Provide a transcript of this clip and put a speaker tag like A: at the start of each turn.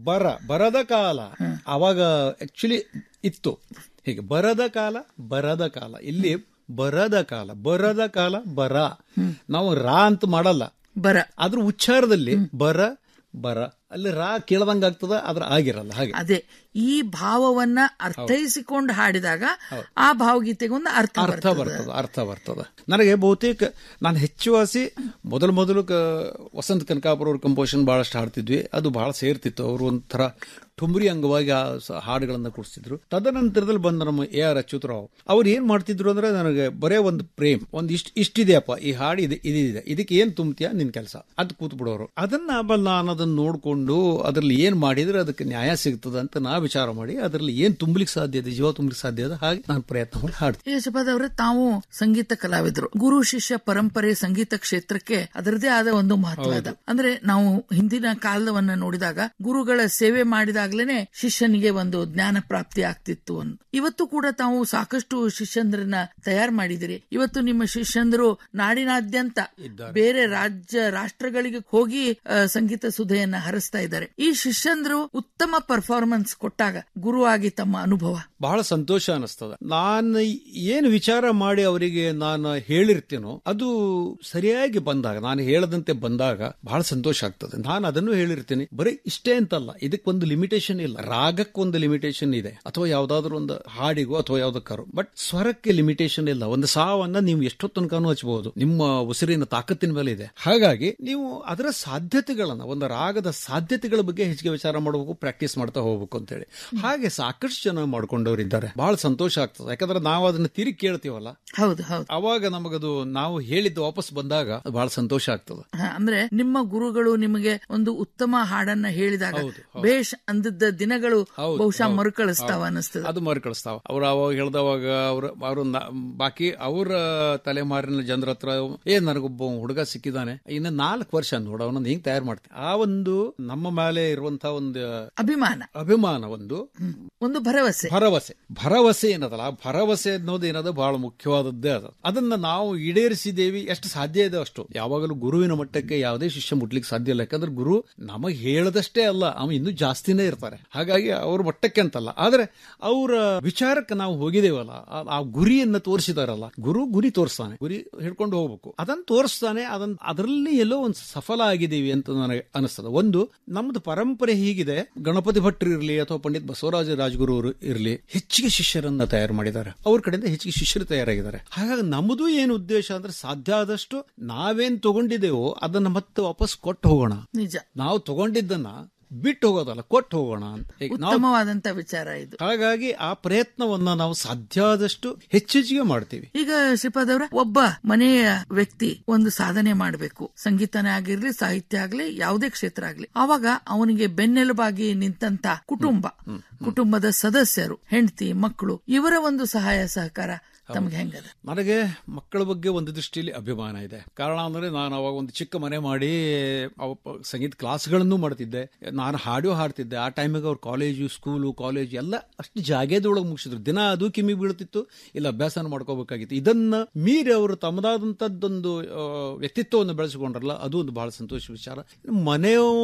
A: ಬರ ಬರದ ಕಾಲ ಅವಾಗ ಆಕ್ಚುಲಿ ಇತ್ತು ಹೀಗೆ ಬರದ ಕಾಲ ಬರದ ಕಾಲ ಇಲ್ಲಿ ಬರದ ಕಾಲ ಬರದ ಕಾಲ ಬರ ನಾವು ರಾ ಅಂತ ಮಾಡಲ್ಲ
B: ಬರ
A: ಅದ್ರ ಉಚ್ಚಾರದಲ್ಲಿ ಬರ ಬರ ಅಲ್ಲಿ ರಾ ಕೇಳದಂಗ ಆಗ್ತದ ಅದ್ರ ಆಗಿರಲ್ಲ ಹಾಗೆ
B: ಅದೇ ಈ ಭಾವವನ್ನ ಅರ್ಥೈಸಿಕೊಂಡು ಹಾಡಿದಾಗ ಆ ಭಾವಗೀತೆಗೊಂದು ಅರ್ಥ
A: ಅರ್ಥ
B: ಬರ್ತದೆ.
A: ಬರ್ತದ ಅರ್ಥ ಬರ್ತದ ನನಗೆ ಬಹುತೇಕ ನಾನು ಹೆಚ್ಚುವಾಸಿ ಮೊದಲು ಮೊದಲು ಕ- ವಸಂತ ಕನಕಾಪುರ ಅವ್ರ ಕಂಪೋಸಿಷನ್ ಬಹಳಷ್ಟು ಹಾಡ್ತಿದ್ವಿ ಅದು ಬಹಳ ಸೇರ್ತಿತ್ತು ಅವರು ಒಂಥರ ಠುಮ್ರಿ ಅಂಗವಾಗಿ ಆ ಸ- ಹಾಡುಗಳನ್ನ ಕೊಡಿಸ್ತಿದ್ರು ತದನಂತರದಲ್ಲಿ ಬಂದ ನಮ್ಮ ಎ ಆರ್ ಅಚ್ಯುತರಾವ್ ಅವ್ರು ಏನ್ ಮಾಡ್ತಿದ್ರು ಅಂದ್ರೆ ನನಗೆ ಬರೇ ಒಂದು ಪ್ರೇಮ್ ಒಂದ್ ಇಷ್ಟ ಇಷ್ಟಿದೆಯಪ್ಪ ಈ ಹಾಡು ಇದೆ ಇದಿದೆ ಇದಕ್ಕೆ ಏನ್ ತುಂಬ್ತೀಯ ನಿನ್ ಕೆಲಸ ಅದು ಕೂತ್ ಬಿಡೋರು ಅದನ್ನ ಆಮೇಲೆ ನಾನು ಅದನ್ನ ನೋಡ್ಕೊಂಡು ಅದ್ರಲ್ಲಿ ಏನ್ ಮಾಡಿದ್ರೆ ಅದಕ್ಕೆ ನ್ಯಾಯ ಸಿಗ್ತದ ಅಂತ ನಾ ವಿಚಾರ ಮಾಡಿ ಅದ್ರಲ್ಲಿ ಏನ್ ತುಂಬಲಿಕ್ಕೆ ಸಾಧ್ಯ ಇದೆ ಜೀವ ತುಂಬಲಿಕ್ಕೆ ಸಾಧ್ಯ ಇದೆ ಹಾಗೆ ನಾನು ಪ್ರಯತ್ನ ಮಾಡಿ ಹಾಡ್ತೀನಿ
B: ಯಶಪಾದ್ ಅವರೇ ತಾವು ಸಂಗೀತ ಕಲಾವಿದರು ಗುರು ಶಿಷ್ಯ ಪರಂಪರೆ ಸಂಗೀತ ಕ್ಷೇತ್ರಕ್ಕೆ ಅದರದೇ ಆದ ಒಂದು ಮಹತ್ವ ಇದೆ ಅಂದ್ರೆ ನಾವು ಹಿಂದಿನ ಕಾಲವನ್ನ ನೋಡಿದಾಗ ಗುರುಗಳ ಸೇವೆ ಮಾಡಿದಾಗ್ಲೇನೆ ಶಿಷ್ಯನಿಗೆ ಒಂದು ಜ್ಞಾನ ಪ್ರಾಪ್ತಿ ಆಗ್ತಿತ್ತು ಅಂತ ಇವತ್ತು ಕೂಡ ತಾವು ಸಾಕಷ್ಟು ಶಿಷ್ಯಂದ್ರನ್ನ ತಯಾರು ಮಾಡಿದಿರಿ ಇವತ್ತು ನಿಮ್ಮ ಶಿಷ್ಯಂದರು ನಾಡಿನಾದ್ಯಂತ ಬೇರೆ ರಾಜ್ಯ ರಾಷ್ಟ್ರಗಳಿಗೆ ಹೋಗಿ ಆ, ಸಂಗೀತ ಸುಧೆಯನ್ನ ಹರಿಸ್ತಾ ಇದ್ದಾರೆ ಈ ಶಿಷ್ಯಂದ್ರು ಉತ್ತಮ ಪರ್ಫಾರ್ಮೆನ್ಸ್ ಕೊಟ್ಟಾಗ ಗುರುವಾಗಿ ತಮ್ಮ ಅನುಭವ
A: ಬಹಳ ಸಂತೋಷ ಅನಿಸ್ತದ ನಾನು ಏನು ವಿಚಾರ ಮಾಡಿ ಅವರಿಗೆ ನಾನು ಹೇಳಿರ್ತೀನೋ ಅದು ಸರಿಯಾಗಿ ಬಂದಾಗ ನಾನು ಹೇಳದಂತೆ ಬಂದಾಗ ಬಹಳ ಸಂತೋಷ ಆಗ್ತದೆ ನಾನು ಅದನ್ನು ಹೇಳಿರ್ತೀನಿ ಬರೀ ಇಷ್ಟೇ ಅಂತಲ್ಲ ಇದಕ್ಕೊಂದು ಲಿಮಿಟೇಷನ್ ಇಲ್ಲ ರಾಗಕ್ಕೊಂದು ಲಿಮಿಟೇಷನ್ ಇದೆ ಅಥವಾ ಯಾವ್ದಾದ್ರು ಒಂದು ಹಾಡಿಗೋ ಅಥವಾ ಯಾವ್ದಕ್ಕಾರು ಬಟ್ ಸ್ವರಕ್ಕೆ ಲಿಮಿಟೇಷನ್ ಇಲ್ಲ ಒಂದು ಸಾವನ್ನ ನೀವು ಎಷ್ಟೋ ತನಕನೂ ಹಚ್ಚಬಹುದು ನಿಮ್ಮ ಉಸಿರಿನ ತಾಕತ್ತಿನ ಮೇಲೆ ಇದೆ ಹಾಗಾಗಿ ನೀವು ಅದರ ಸಾಧ್ಯತೆಗಳನ್ನ ಒಂದು ರಾಗದ ಸಾಧ್ಯತೆಗಳ ಬಗ್ಗೆ ಹೆಚ್ಚಿಗೆ ವಿಚಾರ ಮಾಡಬೇಕು ಪ್ರಾಕ್ಟೀಸ್ ಮಾಡ್ತಾ ಹೋಗ್ಬೇಕು ಅಂತೇಳಿ ಹಾಗೆ ಸಾಕಷ್ಟು ಜನ ಮಾಡ್ಕೊಂಡವ್ರು ಬಹಳ ಸಂತೋಷ ಆಗ್ತದೆ ಯಾಕಂದ್ರೆ ನಾವು ಅದನ್ನ ತಿರುಗಿ ಕೇಳ್ತೀವಲ್ಲ
B: ಹೌದು ಹೌದು
A: ಅವಾಗ ನಮಗದು ನಾವು ಹೇಳಿದ್ದು ವಾಪಸ್ ಬಂದಾಗ ಅದು ಬಹಳ ಸಂತೋಷ ಆಗ್ತದೆ
B: ಹ, ಅಂದ್ರೆ ನಿಮ್ಮ ಗುರುಗಳು ನಿಮಗೆ ಒಂದು ಉತ್ತಮ ಹಾಡನ್ನ ಹೇಳಿದಾಗ ಬೇಷ್ ಅಂದದ್ದ ದಿನಗಳು ಬಹುಶಃ ಮರುಕಳಿಸ್ತಾವ ಅನಿಸ್ತದೆ
A: ಅದು ಮರುಕಳಿಸ್ತಾವ ಅವ್ರು ಅವಾಗ ಹೇಳ್ದವಾಗ ಅವ್ರ ಅವರು ಬಾಕಿ ಅವರ ತಲೆಮಾರಿನ ಜನರ ಹತ್ರ ಏ ನನಗೊಬ್ಬ ಹುಡುಗ ಸಿಕ್ಕಿದಾನೆ ಇನ್ನು ನಾಲ್ಕು ವರ್ಷ ನೋಡ ಅವನೊಂದು ಹಿಂಗ್ ತಯಾರು ಮಾಡ್ತೀನಿ ಆ ಒಂದು ನಮ್ಮ ಮೇಲೆ ಇರುವಂತಹ ಒಂದು
B: ಅಭಿಮಾನ
A: ಅಭಿಮಾನ ಒಂದು
B: ಒಂದು ಭರವಸೆ
A: ಭರವಸೆ ಭರವಸೆ ಏನದಲ್ಲ ಆ ಭರವಸೆ ಅನ್ನೋದು ಏನದ ಬಹಳ ಮುಖ್ಯವಾದದ್ದೇ ಅದು ಅದನ್ನ ನಾವು ಈಡೇರಿಸಿದೇವಿ ಎಷ್ಟು ಸಾಧ್ಯ ಇದೆ ಅಷ್ಟು ಯಾವಾಗಲೂ ಗುರುವಿನ ಮಟ್ಟಕ್ಕೆ ಯಾವುದೇ ಶಿಷ್ಯ ಮುಟ್ಲಿಕ್ಕೆ ಸಾಧ್ಯ ಇಲ್ಲ ಯಾಕಂದ್ರೆ ಗುರು ನಮಗೆ ಹೇಳದಷ್ಟೇ ಅಲ್ಲ ಅವ ಇನ್ನೂ ಜಾಸ್ತಿನೇ ಇರ್ತಾರೆ ಹಾಗಾಗಿ ಅವ್ರ ಮಟ್ಟಕ್ಕೆ ಅಂತಲ್ಲ ಆದ್ರೆ ಅವರ ವಿಚಾರಕ್ಕೆ ನಾವು ಹೋಗಿದೇವಲ್ಲ ಆ- ಆ ಗುರಿಯನ್ನ ತೋರಿಸಿದಾರಲ್ಲ ಗುರು ಗುರಿ ತೋರಿಸ್ತಾನೆ ಗುರಿ ಹಿಡ್ಕೊಂಡು ಹೋಗ್ಬೇಕು ಅದನ್ನ ತೋರಿಸ್ತಾನೆ ಅದನ್ನ ಅದರಲ್ಲಿ ಎಲ್ಲೋ ಒಂದು ಸಫಲ ಆಗಿದ್ದೀವಿ ಅಂತ ನನಗೆ ಅನಿಸ್ತದೆ ಒಂದು ನಮ್ದು ಪರಂಪರೆ ಹೀಗಿದೆ ಗಣಪತಿ ಭಟ್ರು ಇರಲಿ ಅಥವಾ ಪಂಡಿತ್ ಬಸವರಾಜ ರಾಜಗುರು ಅವರು ಇರಲಿ ಹೆಚ್ಚಿಗೆ ಶಿಷ್ಯರನ್ನ ತಯಾರು ಮಾಡಿದ್ದಾರೆ ಅವ್ರ ಕಡೆಯಿಂದ ಹೆಚ್ಚಿಗೆ ಶಿಷ್ಯರು ತಯಾರಾಗಿದ್ದಾರೆ ಹಾಗಾಗಿ ನಮ್ಮದು ಏನು ಉದ್ದೇಶ ಅಂದ್ರೆ ಸಾಧ್ಯ ಆದಷ್ಟು ನಾವೇನ್ ತಗೊಂಡಿದ್ದೇವೋ ಅದನ್ನ ಮತ್ತೆ ವಾಪಸ್ ಕೊಟ್ಟು ಹೋಗೋಣ
B: ನಿಜ
A: ನಾವು ತಗೊಂಡಿದ್ದನ್ನ ಬಿಟ್ಟು ಹೋಗೋದಲ್ಲ ಕೊಟ್ಟು ಹೋಗೋಣ ಅಂತ ಈಗ ನಾವು
B: ಉತ್ತಮವಾದಂತ ವಿಚಾರ ಇದು
A: ಹಾಗಾಗಿ ಆ ಪ್ರಯತ್ನವನ್ನ ನಾವು ಸಾಧ್ಯ ಆದಷ್ಟು ಹೆಚ್ಚೆಚ್ಚಿಗೆ ಮಾಡ್ತೀವಿ
B: ಈಗ ಶ್ರೀಪಾದ್ ಅವರ ಒಬ್ಬ ಮನೆಯ ವ್ಯಕ್ತಿ ಒಂದು ಸಾಧನೆ ಮಾಡಬೇಕು ಸಂಗೀತನೇ ಆಗಿರ್ಲಿ ಸಾಹಿತ್ಯ ಆಗ್ಲಿ ಯಾವುದೇ ಕ್ಷೇತ್ರ ಆಗ್ಲಿ ಆವಾಗ ಅವನಿಗೆ ಬೆನ್ನೆಲುಬಾಗಿ ನಿಂತಂತ ಕುಟುಂಬ ಕುಟುಂಬದ ಸದಸ್ಯರು ಹೆಂಡತಿ ಮಕ್ಕಳು ಇವರ ಒಂದು ಸಹಾಯ ಸಹಕಾರ ತಮ್ಗೆ ಹೆಂಗದ
A: ನನಗೆ ಮಕ್ಕಳ ಬಗ್ಗೆ ಒಂದು ದೃಷ್ಟಿಯಲ್ಲಿ ಅಭಿಮಾನ ಇದೆ ಕಾರಣ ಅಂದ್ರೆ ನಾನು ಅವಾಗ ಒಂದು ಚಿಕ್ಕ ಮನೆ ಮಾಡಿ ಅವ ಪ- ಸಂಗೀತ ಕ್ಲಾಸ್ಗಳನ್ನು ಮಾಡ್ತಿದ್ದೆ ನಾನು ಹಾಡು ಹಾಡ್ತಿದ್ದೆ ಆ ಟೈಮಿಗೆ ಅವ್ರ ಕಾಲೇಜು ಸ್ಕೂಲು ಕಾಲೇಜು ಎಲ್ಲ ಅಷ್ಟು ಜಾಗದೊಳಗೆ ಮುಗಿಸಿದ್ರು ದಿನ ಅದು ಕಿಮ್ಮಿ ಬೀಳ್ತಿತ್ತು ಇಲ್ಲ ಅಭ್ಯಾಸನ ಮಾಡ್ಕೋಬೇಕಾಗಿತ್ತು ಇದನ್ನ ಮೀರಿ ಅವರು ತಮ್ಮದಾದಂತದ್ದೊಂದು ಆ, ವ್ಯಕ್ತಿತ್ವವನ್ನು ಬೆಳೆಸಿಕೊಂಡ್ರಲ್ಲ ಅದು ಒಂದು ಬಹಳ ಸಂತೋಷ ವಿಚಾರ ಮನೆಯ